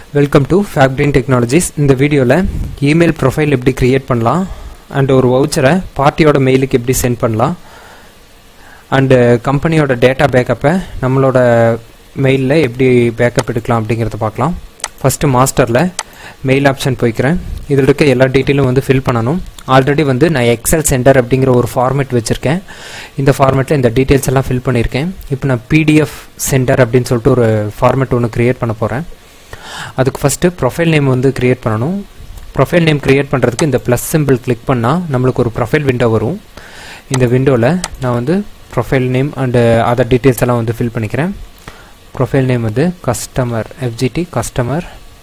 welcome to ஃபேப்ரின் technologies இந்த வீடியோவில் email profile எப்படி க்ரியேட் பண்ணலாம் அண்ட் ஒரு வவுச்சரை பார்ட்டியோட மெயிலுக்கு எப்படி சென்ட் பண்ணலாம் அண்டு கம்பெனியோட டேட்டா பேக்கப்பை நம்மளோட மெயிலில் எப்படி பேக்கப் எடுக்கலாம் அப்படிங்கிறத பார்க்கலாம் ஃபஸ்ட்டு மாஸ்டரில் மெயில் ஆப்ஷன் போய்க்கிறேன் இதில் இருக்க எல்லா டீட்டெயிலும் வந்து ஃபில் பண்ணணும் ஆல்ரெடி வந்து நான் எக்ஸல் சென்டர் அப்படிங்கிற ஒரு ஃபார்மேட் வச்சுருக்கேன் இந்த ஃபார்மேட்டில் இந்த டீட்டெயில்ஸ் எல்லாம் ஃபில் பண்ணியிருக்கேன் இப்போ நான் பிடிஎஃப் சென்டர் அப்படின்னு சொல்லிட்டு ஒரு ஃபார்மேட் ஒன்று க்ரியேட் பண்ண போகிறேன் அதுக்கு ஃபஸ்ட்டு ப்ரொஃபைல் நேம் வந்து க்ரியேட் பண்ணணும் ப்ரொஃபைல் நேம் க்ரியேட் பண்ணுறதுக்கு இந்த ப்ளஸ் சிம்பிள் கிளிக் பண்ணால் நம்மளுக்கு ஒரு ப்ரொஃபைல் விண்டோ வரும் இந்த விண்டோவில் நான் வந்து profile name and other details எல்லாம் வந்து ஃபில் பண்ணிக்கிறேன் ப்ரொஃபைல் நேம் வந்து கஸ்டமர் எஃப்ஜிடி கஸ்டமர்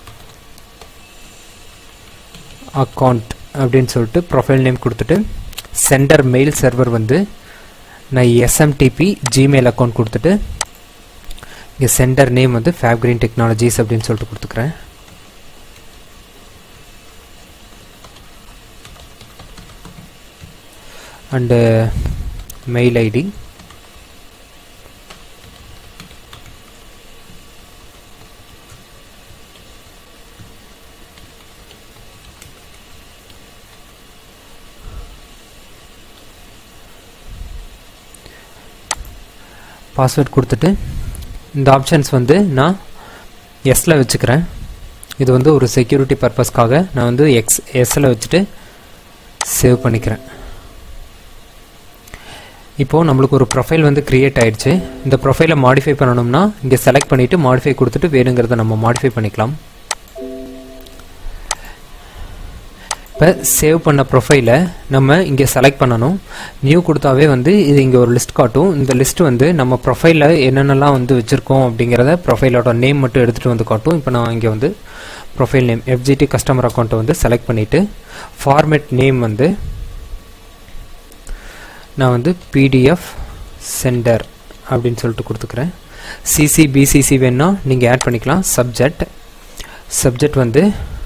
அக்கௌண்ட் அப்படின்னு சொல்லிட்டு ப்ரொஃபைல் நேம் கொடுத்துட்டு சென்டர் மெயில் சர்வர் வந்து நான் எஸ்எம்டிபி ஜிமெயில் அக்கௌண்ட் கொடுத்துட்டு இங்கே சென்டர் நேம் வந்து ஃபேப் கிரீன் டெக்னாலஜிஸ் அப்படின்னு சொல்லிட்டு கொடுத்துக்கிறேன் அண்டு மெயில் ஐடி பாஸ்வேர்ட் கொடுத்துட்டு இந்த ஆப்ஷன்ஸ் வந்து நான் எஸ்ஸில் வச்சுக்கிறேன் இது வந்து ஒரு செக்யூரிட்டி பர்பஸ்க்காக நான் வந்து எக்ஸ் எஸ்ஸில் வச்சுட்டு சேவ் பண்ணிக்கிறேன் இப்போது நம்மளுக்கு ஒரு ப்ரொஃபைல் வந்து க்ரியேட் ஆயிடுச்சு இந்த ப்ரொஃபைலை மாடிஃபை பண்ணணும்னா இங்கே செலக்ட் பண்ணிவிட்டு மாடிஃபை கொடுத்துட்டு வேணுங்கிறத நம்ம மாடிஃபை பண்ணிக்கலாம் இப்போ சேவ் பண்ண ப்ரொஃபைலை நம்ம இங்கே செலக்ட் பண்ணணும் நியூ கொடுத்தாவே வந்து இது இங்கே ஒரு லிஸ்ட் காட்டும் இந்த லிஸ்ட் வந்து நம்ம ப்ரொஃபைலில் என்னென்னலாம் வந்து வச்சுருக்கோம் அப்படிங்கிறத ப்ரொஃபைலோட நேம் மட்டும் எடுத்துகிட்டு வந்து காட்டும் இப்போ நான் இங்கே வந்து ப்ரொஃபைல் நேம் எஃப்ஜிடி கஸ்டமர் அக்கௌண்ட்டை வந்து செலக்ட் பண்ணிவிட்டு ஃபார்மேட் நேம் வந்து நான் வந்து பிடிஎஃப் சென்டர் அப்படின்னு சொல்லிட்டு கொடுத்துக்கிறேன் சிசி பிசிசி வேணால் நீங்கள் ஆட் பண்ணிக்கலாம் சப்ஜெக்ட் சப்ஜெக்ட் வந்து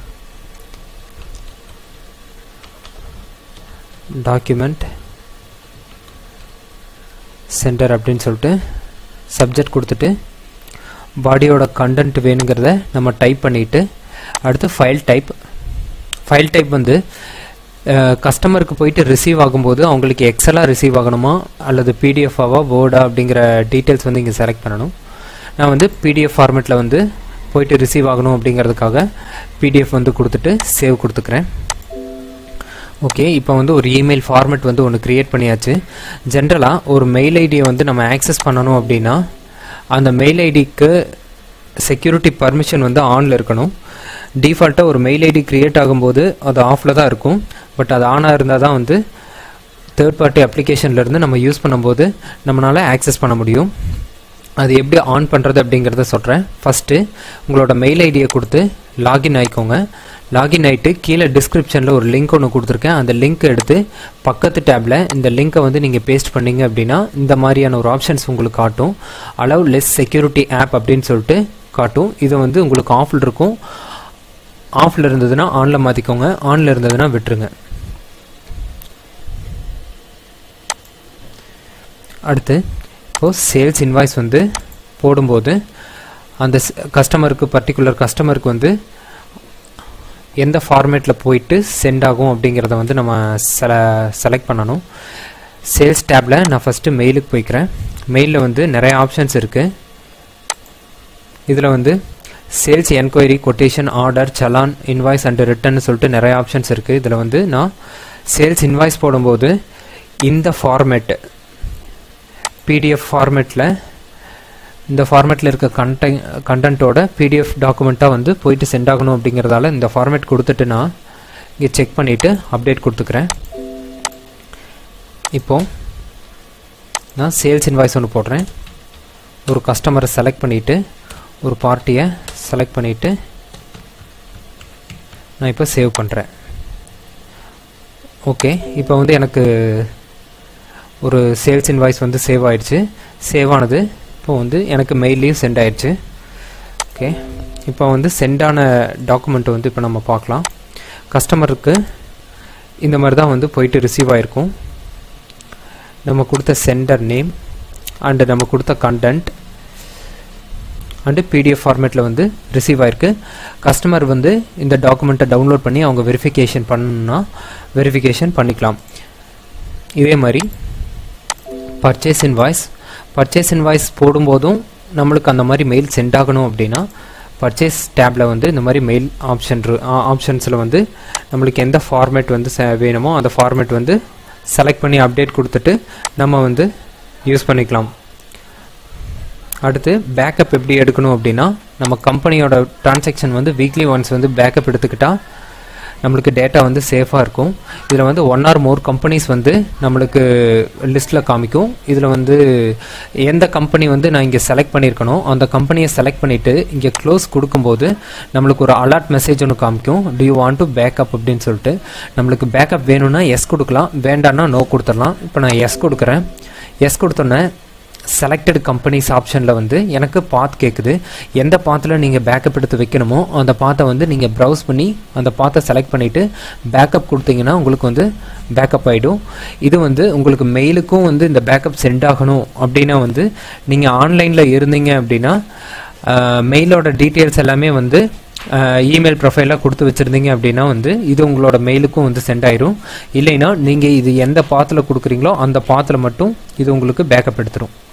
டாக்குமெண்ட் சென்டர் அப்படின்னு சொல்லிட்டு சப்ஜெக்ட் கொடுத்துட்டு பாடியோட கண்டென்ட் வேணுங்கிறத நம்ம டைப் பண்ணிவிட்டு அடுத்து ஃபைல் டைப் ஃபைல் டைப் வந்து கஸ்டமருக்கு போயிட்டு ரிசீவ் ஆகும்போது அவங்களுக்கு எக்ஸலாக ரிசீவ் ஆகணுமா அல்லது பிடிஎஃபாவா வேர்டா அப்படிங்கிற டீட்டெயில்ஸ் வந்து இங்கே செலக்ட் பண்ணணும் நான் வந்து பிடிஎஃப் ஃபார்மேட்டில் வந்து போயிட்டு ரிசீவ் ஆகணும் அப்படிங்கிறதுக்காக பிடிஎஃப் வந்து கொடுத்துட்டு சேவ் கொடுத்துக்கிறேன் ஓகே இப்போ வந்து ஒரு இமெயில் ஃபார்மேட் வந்து ஒன்று க்ரியேட் பண்ணியாச்சு ஜென்ரலாக ஒரு மெயில் ஐடியை வந்து நம்ம ஆக்சஸ் பண்ணணும் அப்படின்னா அந்த மெயில் ஐடிக்கு செக்யூரிட்டி பர்மிஷன் வந்து ஆனில் இருக்கணும் டிஃபால்ட்டாக ஒரு மெயில் ஐடி க்ரியேட் ஆகும்போது அது ஆஃபில் தான் இருக்கும் பட் அது ஆனாக இருந்தால் தான் வந்து தேர்ட் பார்ட்டி அப்ளிகேஷன்லேருந்து நம்ம யூஸ் பண்ணும்போது நம்மளால் ஆக்சஸ் பண்ண முடியும் அது எப்படி ஆன் பண்ணுறது அப்படிங்கிறத சொல்கிறேன் ஃபஸ்ட்டு உங்களோட மெயில் ஐடியை கொடுத்து லாகின் ஆகிக்கோங்க லாகின் ஆகிட்டு கீழே டிஸ்கிரிப்ஷனில் ஒரு லிங்க் ஒன்று கொடுத்துருக்கேன் அந்த லிங்க் எடுத்து பக்கத்து டேப்பில் இந்த லிங்க்கை வந்து நீங்கள் பேஸ்ட் பண்ணீங்க அப்படின்னா இந்த மாதிரியான ஒரு ஆப்ஷன்ஸ் உங்களுக்கு காட்டும் அலவ் லெஸ் செக்யூரிட்டி ஆப் அப்படின்னு சொல்லிட்டு காட்டும் இது வந்து உங்களுக்கு ஆஃபில் இருக்கும் ஆஃபில் இருந்ததுன்னா ஆனில் மாற்றிக்கோங்க ஆனில் இருந்ததுன்னா விட்டுருங்க அடுத்து இப்போது சேல்ஸ் இன்வாய்ஸ் வந்து போடும்போது அந்த கஸ்டமருக்கு பர்டிகுலர் கஸ்டமருக்கு வந்து எந்த ஃபார்மேட்டில் போயிட்டு சென்ட் ஆகும் அப்படிங்கிறத வந்து நம்ம செல செலக்ட் பண்ணணும் சேல்ஸ் டேப்பில் நான் ஃபஸ்ட்டு மெயிலுக்கு போய்க்கிறேன் மெயிலில் வந்து நிறைய ஆப்ஷன்ஸ் இருக்குது இதில் வந்து sales enquiry quotation order challan invoice and return சொல்லிட்டு நிறைய ஆப்ஷன்ஸ் இருக்குது இதில் வந்து நான் சேல்ஸ் இன்வாய்ஸ் போடும்போது இந்த ஃபார்மேட்டு பிடிஎஃப் ஃபார்மேட்டில் இந்த ஃபார்மேட்டில் இருக்க கண்டென் கண்டென்ட்டோட பிடிஎஃப் டாக்குமெண்ட்டாக வந்து போயிட்டு சென்ட் ஆகணும் அப்படிங்கிறதால இந்த ஃபார்மேட் கொடுத்துட்டு நான் இங்கே செக் பண்ணிவிட்டு அப்டேட் கொடுத்துக்கிறேன் இப்போது நான் சேல்ஸ் இன்வாய்ஸ் ஒன்று போடுறேன் ஒரு கஸ்டமரை செலக்ட் பண்ணிவிட்டு ஒரு பார்ட்டியை செலக்ட் பண்ணிவிட்டு நான் இப்போ சேவ் பண்ணுறேன் ஓகே இப்போ வந்து எனக்கு ஒரு சேல்ஸ் இன்வாய்ஸ் வந்து சேவ் ஆயிடுச்சு சேவ் ஆனது இப்போ வந்து எனக்கு மெயிலையும் சென்ட் ஆயிடுச்சு ஓகே இப்போ வந்து சென்டான டாக்குமெண்ட்டை வந்து இப்போ நம்ம பார்க்கலாம் கஸ்டமருக்கு இந்த மாதிரி தான் வந்து போயிட்டு ரிசீவ் ஆகிருக்கும் நம்ம கொடுத்த சென்டர் நேம் அண்டு நம்ம கொடுத்த கண்டென்ட் அண்டு பிடிஎஃப் ஃபார்மேட்டில் வந்து ரிசீவ் ஆயிருக்கு கஸ்டமர் வந்து இந்த டாக்குமெண்ட்டை டவுன்லோட் பண்ணி அவங்க வெரிஃபிகேஷன் பண்ணணும்னா வெரிஃபிகேஷன் பண்ணிக்கலாம் இதே மாதிரி பர்ச்சேஸ் இன்வாய்ஸ் பர்ச்சேஸ் இன்வாய்ஸ் போடும்போதும் நம்மளுக்கு அந்த மாதிரி மெயில் சென்ட் ஆகணும் அப்படின்னா பர்ச்சேஸ் டேப்பில் வந்து இந்த மாதிரி மெயில் ஆப்ஷன் ஆப்ஷன்ஸில் வந்து நம்மளுக்கு எந்த ஃபார்மேட் வந்து வேணுமோ அந்த ஃபார்மேட் வந்து செலக்ட் பண்ணி அப்டேட் கொடுத்துட்டு நம்ம வந்து யூஸ் பண்ணிக்கலாம் அடுத்து பேக்கப் எப்படி எடுக்கணும் அப்படின்னா நம்ம கம்பெனியோட டிரான்சாக்ஷன் வந்து வீக்லி ஒன்ஸ் வந்து பேக்கப் எடுத்துக்கிட்டால் நம்மளுக்கு டேட்டா வந்து சேஃபாக இருக்கும் இதில் வந்து ஒன் ஆர் மோர் கம்பெனிஸ் வந்து நம்மளுக்கு லிஸ்ட்டில் காமிக்கும் இதில் வந்து எந்த கம்பெனி வந்து நான் இங்கே செலக்ட் பண்ணியிருக்கணும் அந்த கம்பெனியை செலக்ட் பண்ணிவிட்டு இங்கே க்ளோஸ் கொடுக்கும்போது நம்மளுக்கு ஒரு அலர்ட் மெசேஜ் ஒன்று காமிக்கும் do you want to backup அப்படின்னு சொல்லிட்டு நம்மளுக்கு பேக்கப் வேணும்னா எஸ் கொடுக்கலாம் வேண்டாம்னா நோ கொடுத்துடலாம் இப்போ நான் எஸ் கொடுக்குறேன் எஸ் கொடுத்தோன்னே செலக்டட் கம்பெனிஸ் ஆப்ஷனில் வந்து எனக்கு பாத் கேட்குது எந்த பாத்தில் நீங்கள் பேக்கப் எடுத்து வைக்கணுமோ அந்த பாத்தை வந்து நீங்கள் ப்ரௌஸ் பண்ணி அந்த பாத்தை செலக்ட் பண்ணிவிட்டு பேக்கப் கொடுத்தீங்கன்னா உங்களுக்கு வந்து பேக்கப் ஆகிடும் இது வந்து உங்களுக்கு மெயிலுக்கும் வந்து இந்த பேக்கப் சென்ட் ஆகணும் அப்படின்னா வந்து நீங்கள் ஆன்லைனில் இருந்தீங்க அப்படின்னா மெயிலோட டீட்டெயில்ஸ் எல்லாமே வந்து இமெயில் ப்ரொஃபைலாக கொடுத்து வச்சுருந்தீங்க அப்படின்னா வந்து இது உங்களோட மெயிலுக்கும் வந்து சென்ட் ஆயிரும் இல்லைன்னா நீங்கள் இது எந்த பாத்தில் கொடுக்குறீங்களோ அந்த பாத்தில் மட்டும் இது உங்களுக்கு பேக்கப் எடுத்துரும்